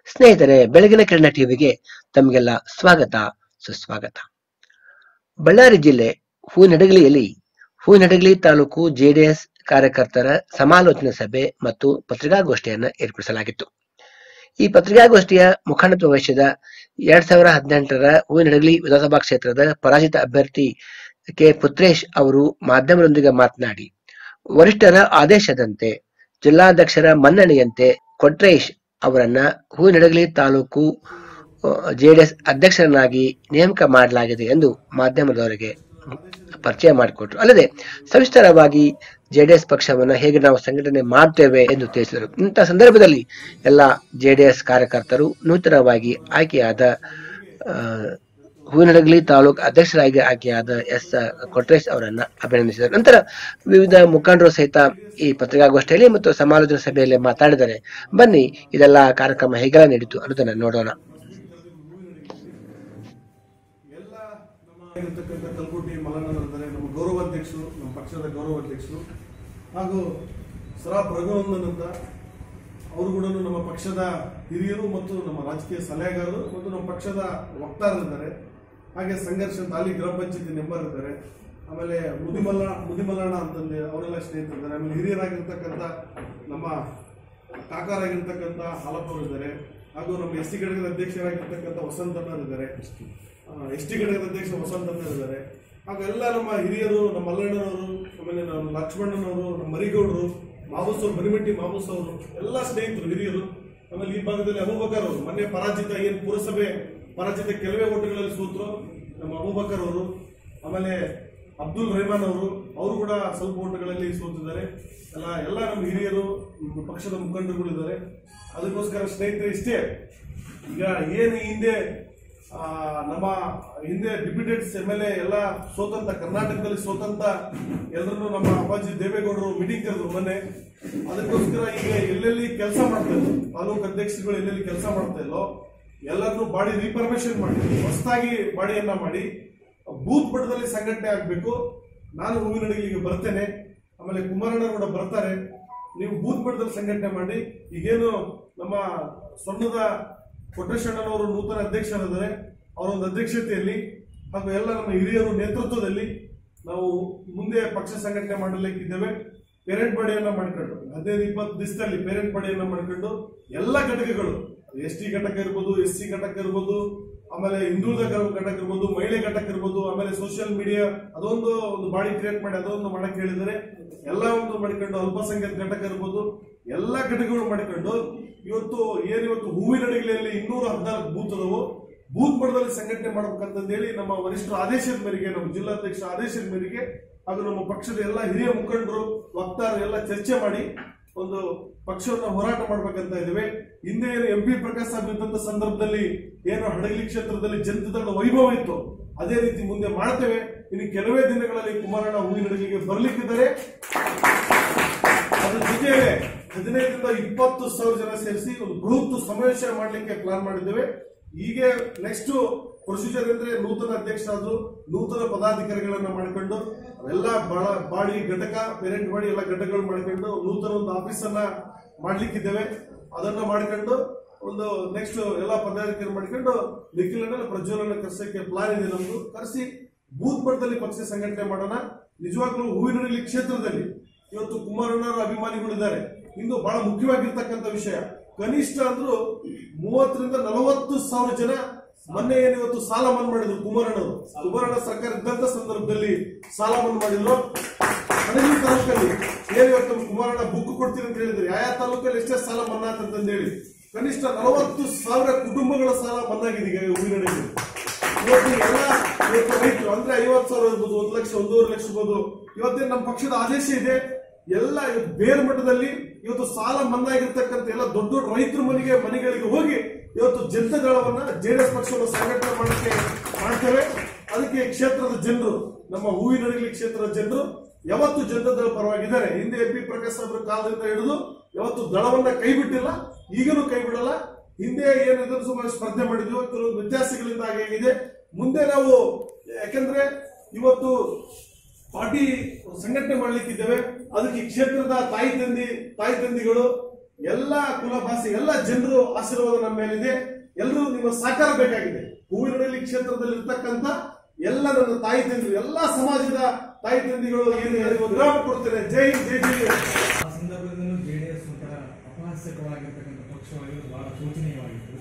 ಸ್ನೇಹಿತರೆ ಬೆಳಗಿನ ಕಿರಣ ಟಿವಿಗೆ ತಮಗೆಲ್ಲ ಸ್ವಾಗತ ಸುಸ್ವಾಗತ ಬಳ್ಳಾರಿ ಜಿಲ್ಲೆ ಹೂನಡಗಲಿಯಲ್ಲಿ ಹೂನಡಗಲಿ ತಾಲೂಕು ಜೆಡಿಎಸ್ ಕಾರ್ಯಕರ್ತರ ಸಮಾಲೋಚನಾ ಸಭೆ ಮತ್ತು ಪತ್ರಿಕಾಗೋಷ್ಠಿಯನ್ನು ಏರ್ಪಡಿಸಲಾಗಿತ್ತು ಈ ಪತ್ರಿಕಾಗೋಷ್ಠಿಯ ಮುಖಂಡತ್ವ ವಹಿಸಿದ ಎರಡ್ ಸಾವಿರ ಹದಿನೆಂಟರ ಹೂವಿನಡಗಲಿ ವಿಧಾನಸಭಾ ಕ್ಷೇತ್ರದ ಪರಾಜಿತ ಅಭ್ಯರ್ಥಿ ಕೆ ಪುತ್ರೇಶ್ ಅವರು ಮಾಧ್ಯಮದೊಂದಿಗೆ ಮಾತನಾಡಿ ವರಿಷ್ಠರ ಆದೇಶದಂತೆ ಜಿಲ್ಲಾಧ್ಯಕ್ಷರ ಮನ್ನಣೆಯಂತೆ ಕೊಟ್ರೇಶ್ ಅವರನ್ನ ಹೂವಿನಡಗಲಿ ತಾಲೂಕು ಜೆಡಿಎಸ್ ಅಧ್ಯಕ್ಷರನ್ನಾಗಿ ನೇಮಕ ಮಾಡಲಾಗಿದೆ ಎಂದು ಮಾಧ್ಯಮದವರಿಗೆ ಪರಿಚಯ ಮಾಡಿಕೊಟ್ರು ಅಲ್ಲದೆ ಸವಿಸ್ತಾರವಾಗಿ ಜೆಡಿಎಸ್ ಪಕ್ಷವನ್ನ ಹೇಗೆ ನಾವು ಸಂಘಟನೆ ಮಾಡ್ತೇವೆ ಎಂದು ತಿಳಿಸಿದರು ಇಂಥ ಸಂದರ್ಭದಲ್ಲಿ ಎಲ್ಲ ಜೆಡಿಎಸ್ ಕಾರ್ಯಕರ್ತರು ನೂತನವಾಗಿ ಆಯ್ಕೆಯಾದ ಆ, ಹೂವಿನಡಗಲಿ ತಾಲೂಕು ಅಧ್ಯಕ್ಷರಾಗಿ ಆಯ್ಕೆಯಾದ ಎಸ್ ಕೊಟ್ರೇಶ್ ಅವರನ್ನ ಅಭಿನಂದಿಸಿದರು ನಂತರ ವಿವಿಧ ಮುಖಂಡರು ಸಹಿತ ಈ ಪತ್ರಿಕಾಗೋಷ್ಠಿಯಲ್ಲಿ ಮತ್ತು ಸಮಾಲೋಚನಾ ಸಭೆಯಲ್ಲಿ ಮಾತಾಡಿದರೆ ಬನ್ನಿ ಇದೆಲ್ಲ ಕಾರ್ಯಕ್ರಮ ಹೇಗೆಲ್ಲ ನಡೀತು ಅನ್ನೋದನ್ನ ನೋಡೋಣ ಎಲ್ಲ ನಮ್ಮ ಇರತಕ್ಕಂಥ ಕಲ್ಕುಟಿ ಮಲ್ಲಣ್ಣನಂದರೆ ನಮ್ಮ ಗೌರವಾಧ್ಯಕ್ಷರು ನಮ್ಮ ಪಕ್ಷದ ಗೌರವಾಧ್ಯಕ್ಷರು ಹಾಗೂ ಸರಾಫ್ ರಘುನಂದನ್ ಅಂತ ಅವರು ಕೂಡ ನಮ್ಮ ಪಕ್ಷದ ಹಿರಿಯರು ಮತ್ತು ನಮ್ಮ ರಾಜಕೀಯ ಸಲಹೆಗಾರರು ಮತ್ತು ನಮ್ಮ ಪಕ್ಷದ ವಕ್ತಾರರಿದ್ದಾರೆ ಹಾಗೆ ಸಂಘರ್ಷ ತಾಲಿ ಗ್ರಾಮ ಪಂಚಾಯತಿ ಮೆಂಬರ್ ಇದ್ದಾರೆ ಆಮೇಲೆ ಮುದಿಮಲ್ಲ ಮುದಿಮಲ್ಲಣ್ಣ ಅಂತಂದು ಅವರೆಲ್ಲ ಸ್ನೇಹಿತರಿದ್ದಾರೆ ಆಮೇಲೆ ಹಿರಿಯರಾಗಿರ್ತಕ್ಕಂಥ ನಮ್ಮ ಕಾಕಾರಾಗಿರ್ತಕ್ಕಂಥ ಹಾಲಪ್ಪರು ಇದ್ದಾರೆ ಹಾಗೂ ನಮ್ಮ ಎಸ್ ಟಿ ಘಟಕದ ಅಧ್ಯಕ್ಷರಾಗಿರ್ತಕ್ಕಂಥ ವಸಂತಣ್ಣರು ಇದ್ದಾರೆ ಎಸ್ ಟಿ ಘಟಕದ ಅಧ್ಯಕ್ಷ ವಸಂತಣ್ಣರು ಇದ್ದಾರೆ ಹಾಗೂ ಎಲ್ಲ ನಮ್ಮ ಹಿರಿಯರು ನಮ್ಮ ಮಲ್ಲಣ್ಣನವರು ಆಮೇಲೆ ನಮ್ಮ ಲಕ್ಷ್ಮಣ್ಣನವರು ನಮ್ಮ ಮರಿಗೌಡರು ಮಾಬೂಸ್ ಅವರು ಬರಿಮಟ್ಟಿ ಮಾಬೂಸ್ ಅವರು ಎಲ್ಲ ಸ್ನೇಹಿತರು ಹಿರಿಯರು ಆಮೇಲೆ ಈ ಭಾಗದಲ್ಲಿ ಅಬೂಬಕರ್ ಅವರು ಮೊನ್ನೆ ಪರಾಜಿತ ಏನು ಪುರಸಭೆ ಪರಾಜಿತ ಕೆಲವೇ ಓಟುಗಳಲ್ಲಿ ಸೋತರು ನಮ್ಮ ಅಬೂಬಕರ್ ಅವರು ಆಮೇಲೆ ಅಬ್ದುಲ್ ರೆಹಮಾನ್ ಅವರು ಅವರು ಕೂಡ ಸ್ವಲ್ಪ ಓಟುಗಳಲ್ಲಿ ಸೋತಿದ್ದಾರೆ ಎಲ್ಲ ಎಲ್ಲ ನಮ್ಮ ಹಿರಿಯರು ನಮ್ಮ ಪಕ್ಷದ ಮುಖಂಡರುಗಳಿದ್ದಾರೆ ಅದಕ್ಕೋಸ್ಕರ ಸ್ನೇಹಿತರೆ ಇಷ್ಟೇ ಈಗ ಏನು ಈ ಹಿಂದೆ ಆ, ನಮ್ಮ ಹಿಂದೆ ಡಿಪ್ಯೂಟೇಟ್ಸ್ ಎಮ್ ಎಲ್ ಎ ಎಲ್ಲ ಸೋತಂತ ಕರ್ನಾಟಕದಲ್ಲಿ ಸೋತಂತ ಎಲ್ಲರನ್ನು ನಮ್ಮ ಅಪ್ಪಾಜಿ ದೇವೇಗೌಡರು ಮೀಟಿಂಗ್ ಕರೆದ್ರು ಮೊನ್ನೆ ಅದಕ್ಕೋಸ್ಕರ ಈಗ ಎಲ್ಲೆಲ್ಲಿ ಕೆಲಸ ಮಾಡ್ತಾ ಇದ್ರು ತಾಲೂಕು ಅಧ್ಯಕ್ಷರುಗಳು ಎಲ್ಲೆಲ್ಲಿ ಕೆಲಸ ಮಾಡ್ತಾ ಇಲ್ಲೋ ಎಲ್ಲರನ್ನು ಬಾಡಿ ರಿಪರ್ಮೇಷನ್ ಮಾಡಿ ಹೊಸದಾಗಿ ಬಾಡಿಯನ್ನ ಮಾಡಿ ಬೂತ್ ಮಟ್ಟದಲ್ಲಿ ಸಂಘಟನೆ ಆಗಬೇಕು ನಾನು ಹೂವಿನಡಿಗೆ ಬರ್ತೇನೆ ಆಮೇಲೆ ಕುಮಾರಣ್ಣ ಕೂಡ ಬರ್ತಾರೆ ನೀವು ಬೂತ್ ಮಟ್ಟದಲ್ಲಿ ಸಂಘಟನೆ ಮಾಡಿ ಈಗೇನು ನಮ್ಮ ಸೊನ್ನದ ಕೊಟ್ಟೇಶಣ್ಣನವರು ನೂತನ ಅಧ್ಯಕ್ಷರಿದ್ದಾರೆ ಅವರ ಒಂದು ಅಧ್ಯಕ್ಷತೆಯಲ್ಲಿ ಹಾಗೂ ಎಲ್ಲ ನಮ್ಮ ಹಿರಿಯರು ನೇತೃತ್ವದಲ್ಲಿ ನಾವು ಮುಂದೆ ಪಕ್ಷ ಸಂಘಟನೆ ಮಾಡಲಿಕ್ಕಿದ್ದೇವೆ ಪೇರೆಂಟ್ ಬಾಡಿಯನ್ನ ಮಾಡ್ಕೊಂಡು ಹದಿನೈದು ಇಪ್ಪತ್ತು ದಿವಸದಲ್ಲಿ ಪೇರೆಂಟ್ ಬಾಡಿಯನ್ನ ಮಾಡ್ಕೊಂಡು ಎಲ್ಲ ಘಟಕಗಳು ಎಸ್ ಟಿ ಘಟಕ ಇರ್ಬೋದು ಎಸ್ ಸಿ ಘಟಕ ಇರ್ಬೋದು ಆಮೇಲೆ ಹಿಂದುಳಿದ ಘ- ಘಟಕ ಇರ್ಬೋದು ಮಹಿಳೆ ಘಟಕ ಇರ್ಬೋದು ಆಮೇಲೆ ಸೋಷಿಯಲ್ ಮೀಡಿಯಾ ಅದೊಂದು ಒಂದು ಬಾಡಿ ಕ್ರಿಯೇಟ್ ಮಾಡಿ ಅದೊಂದು ಮಾಡಕ್ ಹೇಳಿದರೆ ಎಲ್ಲ ಒಂದು ಮಾಡ್ಕೊಂಡು ಅಲ್ಪಸಂಖ್ಯಾತ ಘಟಕ ಇರ್ಬೋದು ಎಲ್ಲ ಘಟಕಗಳು ಮಾಡಿಕೊಂಡು ಇವತ್ತು ಏನ್ ಇವತ್ತು ಹೂವಿನ ಅಡಿಗೆಯಲ್ಲಿ ಇನ್ನೂರ ಹದಿನಾಲ್ಕು ಬೂತ್ ಅದಾವು ಬೂತ್ ಮಟ್ಟದಲ್ಲಿ ಸಂಘಟನೆ ಮಾಡ್ಬೇಕಂತಂದೇಳಿ ನಮ್ಮ ವರಿಷ್ಠರ ಆದೇಶದ ಮೇರೆಗೆ ನಮ್ಮ ಜಿಲ್ಲಾಧ್ಯಕ್ಷರ ಆದೇಶದ ಮೇರೆಗೆ ಹಾಗೂ ನಮ್ಮ ಪಕ್ಷದ ಎಲ್ಲ ಹಿರಿಯ ಮುಖಂಡರು ವಕ್ತಾರರು ಎಲ್ಲ ಚರ್ಚೆ ಮಾಡಿ ಒಂದು ಪಕ್ಷವನ್ನ ಹೋರಾಟ ಮಾಡ್ಬೇಕಂತ ಇದ್ದೇವೆ ಹಿಂದೆ ಏನು ಎಂ ಪಿ ಪ್ರಕಾಶ್ ಸಾಬ್ ಇದ್ದಂತ ಸಂದರ್ಭದಲ್ಲಿ ಏನು ಹಡಗಲಿ ಕ್ಷೇತ್ರದಲ್ಲಿ ಜನತಾದಳ ವೈಭವ ಇತ್ತು ಅದೇ ರೀತಿ ಮುಂದೆ ಮಾಡ್ತೇವೆ ಇನ್ನು ಕೆಲವೇ ದಿನಗಳಲ್ಲಿ ಕುಮಾರಣ್ಣ ಹೂವಿನ ಅಡಿಗೆಗೆ ಬರ್ಲಿಕ್ಕಿದ್ದಾರೆ ಅದ್ರ ಜೊತೆಗೆ ಹದಿನೈದರಿಂದ ಇಪ್ಪತ್ತು ಸಾವಿರ ಜನ ಸೇರಿಸಿ ಒಂದು ಬೃಹತ್ ಸಮಾವೇಶ ಮಾಡಲಿಕ್ಕೆ ಪ್ಲಾನ್ ಮಾಡಿದ್ದೇವೆ ಹೀಗೆ ನೆಕ್ಸ್ಟ್ ಪ್ರೊಸೀಜರ್ ಅಂದ್ರೆ ನೂತನ ಅಧ್ಯಕ್ಷರಾದ್ರು ನೂತನ ಪದಾಧಿಕಾರಿಗಳನ್ನ ಮಾಡ್ಕೊಂಡು ಅವೆಲ್ಲ ಬಹಳ ಬಾಡಿ ಘಟಕ ಪೇರೆಂಟ್ ಬಾಡಿ ಎಲ್ಲ ಘಟಕಗಳು ಮಾಡ್ಕೊಂಡು ನೂತನ ಒಂದು ಆಫೀಸ್ ಅನ್ನ ಮಾಡ್ಲಿಕ್ಕಿದ್ದೇವೆ ಅದನ್ನ ಮಾಡ್ಕೊಂಡು ಒಂದು ನೆಕ್ಸ್ಟ್ ಎಲ್ಲ ಪದಾಧಿಕಾರಿ ಮಾಡ್ಕೊಂಡು ನಿಖಿಲನ ಪ್ರಜ್ವಲನ ಕರ್ಸಕ್ಕೆ ಪ್ಲಾನ್ ಇದೆ ನಮ್ದು ಕರೆಸಿ ಬೂತ್ ಮಟ್ಟದಲ್ಲಿ ಪಕ್ಷ ಸಂಘಟನೆ ಮಾಡೋಣ ನಿಜವಾಗ್ಲೂ ಹೂವಿನಡಗಲಿ ಕ್ಷೇತ್ರದಲ್ಲಿ ಇವತ್ತು ಕುಮಾರಣ್ಣರ ಅಭಿಮಾನಿಗಳಿದ್ದಾರೆ ಇನ್ನು ಬಹಳ ಮುಖ್ಯವಾಗಿರ್ತಕ್ಕಂಥ ವಿಷಯ ಕನಿಷ್ಠ ಅಂದ್ರೂ ಮೂವತ್ತರಿಂದ ನಲವತ್ತು ಸಾವಿರ ಜನ ಮೊನ್ನೆ ಏನು ಇವತ್ತು ಸಾಲ ಮನ್ನಾ ಮಾಡಿದ್ರು ಕುಮಾರಣ್ಣವರು ಕುಮಾರಣ್ಣ ಸರ್ಕಾರ ಇದ್ದಂತ ಸಂದರ್ಭದಲ್ಲಿ ಸಾಲ ಮನ್ನಾ ಮಾಡಿದ್ರು ಹಣಗಿ ತಾಲೂಕಲ್ಲಿ ಏನು ಇವತ್ತು ಕುಮಾರಣ್ಣ ಬುಕ್ ಕೊಡ್ತೀನಿ ಅಂತ ಹೇಳಿದ್ರು ಯಾವ ತಾಲೂಕಲ್ಲಿ ಎಷ್ಟೇ ಸಾಲ ಮನ್ನಾ ಅಂತ ಹೇಳಿ ಕನಿಷ್ಠ ನಲವತ್ತು ಸಾವಿರ ಕುಟುಂಬಗಳ ಸಾಲ ಮನ್ನಾ ಆಗಿದೆ ಈಗ ಹೂವಿನಡಗಲಿ ಇವತ್ತು ಎಲ್ಲ ಇವತ್ತು ರೈತರು ಅಂದ್ರೆ ಐವತ್ತು ಸಾವಿರ ಇರ್ಬೋದು ಒಂದು ಲಕ್ಷ ಒಂದೂವರೆ ಲಕ್ಷ ಇರ್ಬೋದು ಇವತ್ತೇನು ನಮ್ಮ ಪಕ್ಷದ ಆದೇಶ ಇದೆ ಎಲ್ಲ ಇವತ್ತು ಬೇರೆ ಮಟ್ಟದಲ್ಲಿ ಇವತ್ತು ಸಾಲ ಮನ್ನಾ ಆಗಿರ್ತಕ್ಕಂಥ ಎಲ್ಲ ದೊಡ್ಡ ದೊಡ್ಡ ರೈತರ ಮನೆಗೆ ಮನೆಗಳಿಗೆ ಹೋಗಿ ಇವತ್ತು ಜನತಾ ದಳವನ್ನ ಜೆಡಿಎಸ್ ಪಕ್ಷವನ್ನು ಸಂಘಟನೆ ಮಾಡಕ್ಕೆ ಮಾಡ್ತೇವೆ ಅದಕ್ಕೆ ಕ್ಷೇತ್ರದ ಜನರು ನಮ್ಮ ಹೂವಿನಡಗಲಿ ಕ್ಷೇತ್ರದ ಜನರು ಯಾವತ್ತು ಜನತಾ ದಳ ಪರವಾಗಿದ್ದಾರೆ ಹಿಂದೆ ಎಂ ಪಿ ಪ್ರಕಾಶ್ ಅವರ ಕಾಲದಿಂದ ಹಿಡಿದು ಯಾವತ್ತು ದಳವನ್ನ ಕೈ ಬಿಟ್ಟಿಲ್ಲ ಈಗಲೂ ಕೈ ಬಿಡಲ್ಲ ಹಿಂದೆ ಏನಿದ್ರು ಸುಮಾರು ಸ್ಪರ್ಧೆ ಮಾಡಿದ್ವಿ ಕೆಲವೊಂದು ವ್ಯತ್ಯಾಸಗಳಿಂದ ಆಗಿದೆ ಮುಂದೆ ನಾವು ಯಾಕಂದ್ರೆ ಇವತ್ತು ಪಾರ್ಟಿ ಸಂಘಟನೆ ಮಾಡ್ಲಿಕ್ಕಿದ್ದೇವೆ ಅದಕ್ಕೆ ಈ ಕ್ಷೇತ್ರದ ತಾಯಿ ತಂದಿ ತಾಯಿ ತಂದಿಗಳು ಎಲ್ಲ ಕುಲಭಾಷೆ ಎಲ್ಲ ಜನರು ಆಶೀರ್ವಾದ ನಮ್ಮ ಮೇಲಿದೆ ಎಲ್ಲರೂ ನಿಮ್ಮ ಸಹಕಾರ ಬೇಕಾಗಿದೆ ಹೂವಿನಡಲಿ ಕ್ಷೇತ್ರದಲ್ಲಿ ಇರ್ತಕ್ಕಂಥ ಎಲ್ಲ ನನ್ನ ತಾಯಿ ತಂದೆ ಎಲ್ಲ ಸಮಾಜದ ತಾಯಿ ತಂದೆಗಳು ಏನು ಹೇಳಿದ್ರು ವಿರಾಮ ಕೊಡ್ತೇನೆ ಜೈ ಜೈ ಜೈ ಆ ಸಂದರ್ಭದಲ್ಲೂ ಜೆ ಡಿ ಎಸ್ ಒಂಥರ ಅಪಹಾಸ್ಯಕವಾಗಿರ್ತಕ್ಕಂಥ ಪಕ್ಷವಾಗಿರೋದು ಬಹಳ ಶೋಚನೀಯವಾಗಿತ್ತು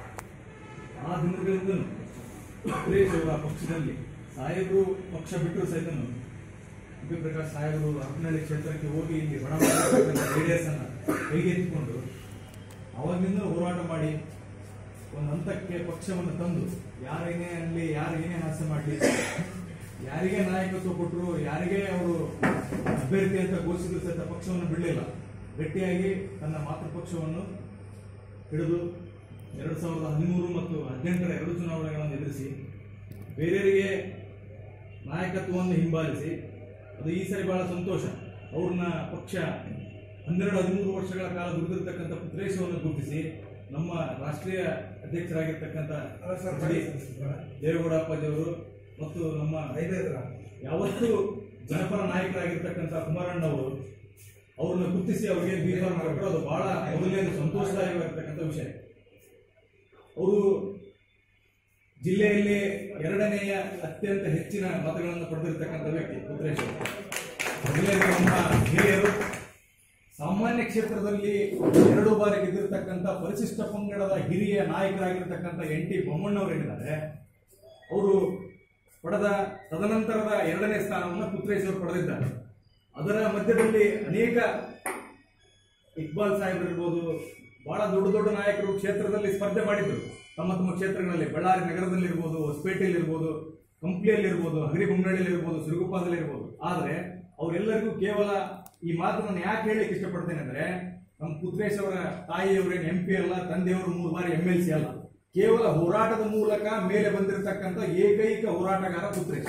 ಆ ದಿನಗಳಿಂದಲೂ ಸುರೇಶ್ ಅವರ ಪಕ್ಷದಲ್ಲಿ ಸಾಹೇಬರು ಪಕ್ಷ ಬಿಟ್ಟರು ಸಹಿತ ಬಿ ಪ್ರಕಾಶ್ ಸಾಹೇಬರು ಹರಪನಹಳ್ಳಿ ಕ್ಷೇತ್ರಕ್ಕೆ ಹೋಗಿ ಇಲ್ಲಿ ಬಣ ಜೆ ಡಿ ಎಸ್ ಅನ್ನ ಕೈಗೆತ್ತಿಕೊಂಡು ಅವಾಗಿಂದ ಹೋರಾಟ ಮಾಡಿ ಒಂದು ಹಂತಕ್ಕೆ ಪಕ್ಷವನ್ನು ತಂದು ಯಾರೇನೇ ಅಲ್ಲಿ ಯಾರಿಗೇನೇ ಹಾಸ್ಯ ಮಾಡಲಿ ಯಾರಿಗೆ ನಾಯಕತ್ವ ಕೊಟ್ಟರು ಯಾರಿಗೆ ಅವರು ಅಭ್ಯರ್ಥಿ ಅಂತ ಘೋಷಿಸಿದ್ರು ಸಹಿತ ಪಕ್ಷವನ್ನು ಬಿಡಲಿಲ್ಲ ಗಟ್ಟಿಯಾಗಿ ತನ್ನ ಮಾತೃ ಪಕ್ಷವನ್ನು ಹಿಡಿದು ಎರಡು ಸಾವಿರದ ಹದಿಮೂರು ಮತ್ತು ಹದಿನೆಂಟರ ಎರಡು ಚುನಾವಣೆಗಳನ್ನು ಎದುರಿಸಿ ಬೇರೆಯವರಿಗೆ ನಾಯಕತ್ವವನ್ನು ಹಿಂಬಾಲಿಸಿ ಅದು ಈ ಸರಿ ಬಹಳ ಸಂತೋಷ ಅವ್ರನ್ನ ಪಕ್ಷ ಹನ್ನೆರಡು ಹದಿಮೂರು ವರ್ಷಗಳ ಕಾಲ ದುಡಿದಿರ್ತಕ್ಕಂಥ ಪುತ್ರೇಶವನ್ನು ಗುರುತಿಸಿ ನಮ್ಮ ರಾಷ್ಟ್ರೀಯ ಅಧ್ಯಕ್ಷರಾಗಿರ್ತಕ್ಕಂಥ ಡಿ. ದೇವೇಗೌಡ ಅಪ್ಪಾಜಿಯವರು ಮತ್ತು ನಮ್ಮ ಯಾವತ್ತೂ ಜನಪರ ನಾಯಕರಾಗಿರ್ತಕ್ಕಂಥ ಕುಮಾರಣ್ಣವರು ಅವ್ರನ್ನ ಗುರುತಿಸಿ ಅವರಿಗೆ ಬಿ ಫಾರ್ಮ್ ಕೊಟ್ಟರು ಅದು ಬಹಳ ಮೊದಲನೇ ಸಂತೋಷದಾಯಕವಾಗಿರ್ತಕ್ಕಂಥ ವಿಷಯ ಅವರು ಜಿಲ್ಲೆಯಲ್ಲಿ ಎರಡನೆಯ ಅತ್ಯಂತ ಹೆಚ್ಚಿನ ಮತಗಳನ್ನು ಪಡೆದಿರ್ತಕ್ಕಂಥ ವ್ಯಕ್ತಿ ಪುತ್ರೇಶ್ ಅವರು. ಜಿಲ್ಲೆಯಲ್ಲಿ ನಮ್ಮ ಹಿರಿಯರು ಸಾಮಾನ್ಯ ಕ್ಷೇತ್ರದಲ್ಲಿ ಎರಡು ಬಾರಿ ಗೆದ್ದಿರ್ತಕ್ಕಂಥ ಪರಿಶಿಷ್ಟ ಪಂಗಡದ ಹಿರಿಯ ನಾಯಕರಾಗಿರ್ತಕ್ಕಂಥ ಎನ್ ಟಿ ಬೊಮ್ಮಣ್ಣವರು ಏನಿದ್ದಾರೆ ಅವರು ಪಡೆದ ತದನಂತರದ ಎರಡನೇ ಸ್ಥಾನವನ್ನು ಪುತ್ರೇಶ್ ಅವರು ಪಡೆದಿದ್ದಾರೆ ಅದರ ಮಧ್ಯದಲ್ಲಿ ಅನೇಕ ಇಕ್ಬಾಲ್ ಸಾಹೇಬ್ರು ಇರ್ಬೋದು ಬಹಳ ದೊಡ್ಡ ದೊಡ್ಡ ನಾಯಕರು ಕ್ಷೇತ್ರದಲ್ಲಿ ಸ್ಪರ್ಧೆ ಮಾಡಿದ್ರು ತಮ್ಮ ತಮ್ಮ ಕ್ಷೇತ್ರಗಳಲ್ಲಿ ಬಳ್ಳಾರಿ ನಗರದಲ್ಲಿ ಇರ್ಬೋದು ಹೊಸಪೇಟೆಯಲ್ಲಿ ಇರ್ಬೋದು ಕಂಪ್ಲಿಯಲ್ಲಿ ಇರ್ಬೋದು ಹಗರಿಬೊಮ್ಮನಹಳ್ಳಿಯಲ್ಲಿ ಇರ್ಬೋದು ಸಿರುಗುಪ್ಪದಲ್ಲಿ ಇರ್ಬೋದು ಆದ್ರೆ ಅವರೆಲ್ಲರಿಗೂ ಕೇವಲ ಈ ಮಾತು ನಾನು ಯಾಕೆ ಹೇಳಲಿಕ್ಕೆ ಇಷ್ಟಪಡ್ತೇನೆ ಅಂದ್ರೆ ನಮ್ಮ ಪುತ್ರೇಶ್ ಅವರ ತಾಯಿಯವರೇನು ಎಂ ಪಿ ಅಲ್ಲ ತಂದೆಯವರು ಮೂರು ಬಾರಿ ಎಂ ಎಲ್ ಸಿ ಅಲ್ಲ ಕೇವಲ ಹೋರಾಟದ ಮೂಲಕ ಮೇಲೆ ಬಂದಿರತಕ್ಕಂಥ ಏಕೈಕ ಹೋರಾಟಗಾರ ಪುತ್ರೇಶ್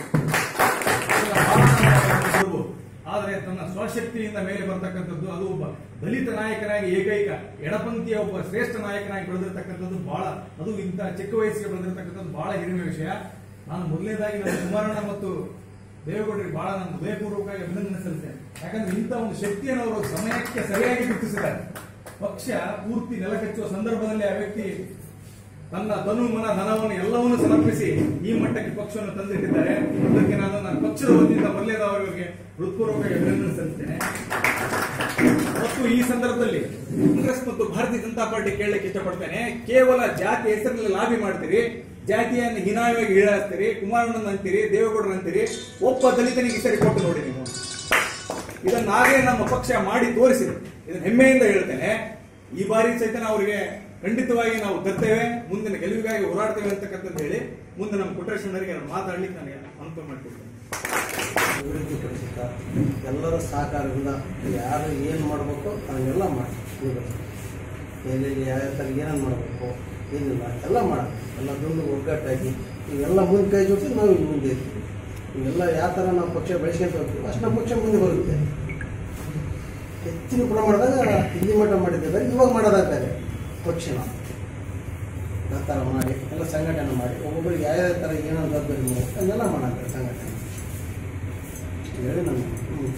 ಬರ್ಬೋದು. ಆದರೆ ತನ್ನ ಸ್ವಶಕ್ತಿಯಿಂದ ಮೇಲೆ ಬರ್ತಕ್ಕಂಥದ್ದು ಅದು ಒಬ್ಬ ದಲಿತ ನಾಯಕನಾಗಿ ಏಕೈಕ ಎಡಪಂಥೀಯ ಒಬ್ಬ ಶ್ರೇಷ್ಠ ನಾಯಕನಾಗಿ ಬೆಳೆದಿರ್ತಕ್ಕಂಥದ್ದು ಬಹಳ ಅದು ಇಂಥ ಚಿಕ್ಕ ವಯಸ್ಸಿಗೆ ಬೆಳೆದಿರ್ತಕ್ಕಂಥದ್ದು ಬಹಳ ಹಿರಿಮೆ ವಿಷಯ ನಾನು ಮೊದಲನೇದಾಗಿ ನನ್ನ ಕುಮಾರಣ್ಣ ಮತ್ತು ದೇವೇಗೌಡರಿಗೆ ಬಹಳ ನಾನು ಹೃದಯಪೂರ್ವಕವಾಗಿ ಅಭಿನಂದನೆ ಸಲ್ಲಿಸ್ತೇನೆ ಯಾಕಂದ್ರೆ ಇಂಥ ಒಂದು ಶಕ್ತಿಯನ್ನು ಅವರು ಸಮಯಕ್ಕೆ ಸರಿಯಾಗಿ ಗುರುತಿಸಿದ್ದಾರೆ ಪಕ್ಷ ಪೂರ್ತಿ ನೆಲಕಚ್ಚುವ ಸಂದರ್ಭದಲ್ಲಿ ಆ ವ್ಯಕ್ತಿ ತನ್ನ ತನು ಮನ ಧನವನ್ನು ಎಲ್ಲವನ್ನೂ ಸಮರ್ಪಿಸಿ ಈ ಮಟ್ಟಕ್ಕೆ ಪಕ್ಷವನ್ನು ತಂದಿಟ್ಟಿದ್ದಾರೆ ಅದಕ್ಕೆ ನಾನು ನನ್ನ ಪಕ್ಷದ ವತಿಯಿಂದ ಮೊದಲೇದವರಿಗೆ ಹೃತ್ಪೂರ್ವಕ ಅಭಿನಂದನೆ ಸಲ್ಲಿಸ್ತೇನೆ ಮತ್ತು ಈ ಸಂದರ್ಭದಲ್ಲಿ ಕಾಂಗ್ರೆಸ್ ಮತ್ತು ಭಾರತೀಯ ಜನತಾ ಪಾರ್ಟಿ ಕೇಳಲಿಕ್ಕೆ ಇಷ್ಟಪಡ್ತೇನೆ ಕೇವಲ ಜಾತಿ ಹೆಸರಿನಲ್ಲಿ ಲಾಬಿ ಮಾಡ್ತೀರಿ ಜಾತಿಯನ್ನು ಹೀನಾಯವಾಗಿ ಹೀಳಾಡ್ತೀರಿ ಕುಮಾರಣ್ಣನ ಅಂತೀರಿ ದೇವೇಗೌಡರು ಅಂತೀರಿ ಒಬ್ಬ ದಲಿತನಿಗೆ ಸರಿ ಕೊಟ್ಟು ನೋಡಿ ನೀವು ಇದನ್ನಾಗಲೇ ನಮ್ಮ ಪಕ್ಷ ಮಾಡಿ ತೋರಿಸಿದೆ ಇದನ್ನ ಹೆಮ್ಮೆಯಿಂದ ಹೇಳ್ತೇನೆ ಈ ಬಾರಿ ಸಹಿತ ನಾವು ಅವರಿಗೆ ಖಂಡಿತವಾಗಿ ನಾವು ತರ್ತೇವೆ ಮುಂದಿನ ಗೆಲುವಿಗಾಗಿ ಹೋರಾಡ್ತೇವೆ ಅಂತಕ್ಕಂಥದ್ದು ಹೇಳಿ ಮುಂದೆ ನಮ್ಮ ಕೊಟ್ರೇಶ್ವರರಿಗೆ ನಾನು ಮಾತಾಡ್ಲಿಕ್ಕೆ ನನಗೆ ಅನುಕೂಲ ಮಾಡಿಕೊಡ್ತೇನೆ ಅಭಿವೃದ್ಧಿಪಡಿಸುತ್ತಾ ಎಲ್ಲರ ಸಹಕಾರದಿಂದ ಯಾರು ಏನು ಮಾಡಬೇಕು ಅದನ್ನೆಲ್ಲ ಮಾಡಿ ಎಲ್ಲೆಲ್ಲಿ ಯಾವ ಥರ ಏನೇನು ಮಾಡಬೇಕು ಏನಿಲ್ಲ ಎಲ್ಲ ಮಾಡಿ ಎಲ್ಲ ದುಂಡು ಒಗ್ಗಟ್ಟಾಗಿ ಇವೆಲ್ಲ ಮುಂದೆ ಕೈ ಜೋಡಿಸಿ ನಾವು ಇಲ್ಲಿ ಮುಂದೆ ಇರ್ತೀವಿ ಇವೆಲ್ಲ ಯಾವ ಥರ ನಾವು ಪಕ್ಷ ಬೆಳೆಸ್ಕೊಂತ ಹೋಗ್ತೀವಿ ಅಷ್ಟು ನಮ್ಮ ಪಕ್ಷ ಮುಂದೆ ಬರುತ್ತೆ ಹೆಚ್ಚಿನ ಪ್ರಮಾಣದಾಗ ಇಲ್ಲಿ ಮಟ್ಟ ಮಾಡಿದ್ದಾರೆ ಇವಾಗ ಮಾಡೋದಾಗ್ತಾರೆ ಪಕ್ಷನ ಆ ಥರ ಮಾಡಿ ಎಲ್ಲ ಸಂಘಟನೆ ಮಾಡಿ ಒಬ್ಬೊಬ್ಬರಿಗೆ ಯಾವ ಥರ ಏನೇನು ಜವಾಬ್ದಾರಿ ಅದನ್ನೆಲ್ಲ ಮಾಡಾಕ್ತಾರೆ ಸಂಘಟನೆ ಹೇಳಿ ನಾನು ಹ್ಞೂ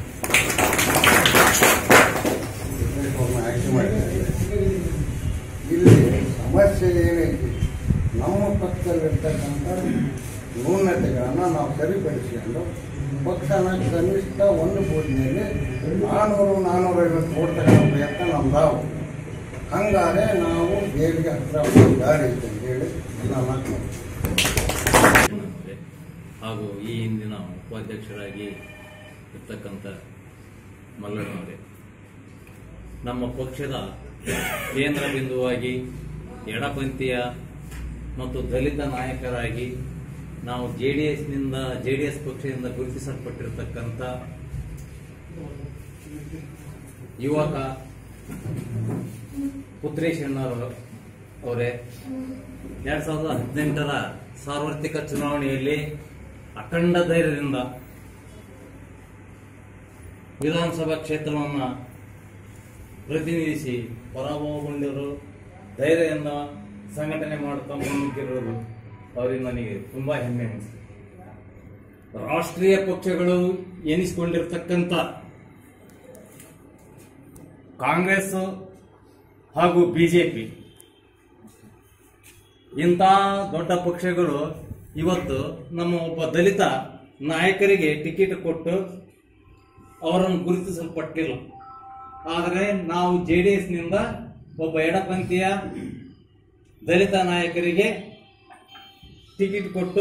ಆಯ್ಕೆ ಮಾಡಿದ್ದಾರೆ ಇಲ್ಲಿ ಸಮಸ್ಯೆ ಏನೈತಿ ನಮ್ಮ ಪಕ್ಷದಲ್ಲಿರ್ತಕ್ಕಂಥ ನ್ಯೂನತೆಗಳನ್ನು ನಾವು ಸರಿಪಡಿಸಿಕೊಂಡು ಪಕ್ಷನ ಕನಿಷ್ಠ ಒಂದು ಬೂತ್ನಲ್ಲಿ ನಾನ್ನೂರು ನಾನ್ನೂರೈವತ್ತು ಕೊಡ್ತಕ್ಕಂಥ ಪ್ರಯತ್ನ ನಮ್ದಾವು ಹಂಗಾರೆ ನಾವು ದೇವಿಗೆ ಹತ್ರ ದಾರಿ ಐತೆ ಅಂತ ಹೇಳಿ ನನ್ನ ಮಾತು ಹಾಗೂ ಈ ಹಿಂದಿನ ಉಪಾಧ್ಯಕ್ಷರಾಗಿ ಇರ್ತಕ್ಕಂಥ ಮಲ್ಲಣ್ಣವರೇ ನಮ್ಮ ಪಕ್ಷದ ಕೇಂದ್ರ ಬಿಂದುವಾಗಿ ಎಡಪಂಥೀಯ ಮತ್ತು ದಲಿತ ನಾಯಕರಾಗಿ ನಾವು ಜೆ ಡಿ ಎಸ್ನಿಂದ ಜೆ ಡಿ ಎಸ್ ಪಕ್ಷದಿಂದ ಗುರುತಿಸಲ್ಪಟ್ಟಿರ್ತಕ್ಕಂಥ ಯುವಕ ಪುತ್ರೇಶಣ್ಣವರು ಅವರೇ ಎರಡ್ ಸಾವಿರದ ಹದಿನೆಂಟರ ಸಾರ್ವತ್ರಿಕ ಚುನಾವಣೆಯಲ್ಲಿ ಅಖಂಡ ಧೈರ್ಯದಿಂದ ವಿಧಾನಸಭಾ ಕ್ಷೇತ್ರವನ್ನು ಪ್ರತಿನಿಧಿಸಿ ಪರಾಭವಗೊಂಡಿರು ಧೈರ್ಯದಿಂದ ಸಂಘಟನೆ ಮಾಡುತ್ತಾ ಮುನ್ನುಗ್ಗಿರೋದು ಅವರಿಗೆ ನನಗೆ ತುಂಬಾ ಹೆಮ್ಮೆ ಅನಿಸ್ತು ರಾಷ್ಟ್ರೀಯ ಪಕ್ಷಗಳು ಎನಿಸಿಕೊಂಡಿರ್ತಕ್ಕಂಥ ಕಾಂಗ್ರೆಸ್ ಹಾಗೂ ಬಿಜೆಪಿ ಇಂಥ ದೊಡ್ಡ ಪಕ್ಷಗಳು ಇವತ್ತು ನಮ್ಮ ಒಬ್ಬ ದಲಿತ ನಾಯಕರಿಗೆ ಟಿಕೆಟ್ ಕೊಟ್ಟು ಅವರನ್ನು ಗುರುತಿಸಲ್ಪಟ್ಟಿಲ್ಲ ಆದರೆ ನಾವು ಜೆ ಡಿ ಎಸ್ನಿಂದ ಒಬ್ಬ ಎಡಪಂಥೀಯ ದಲಿತ ನಾಯಕರಿಗೆ ಟಿಕೆಟ್ ಕೊಟ್ಟು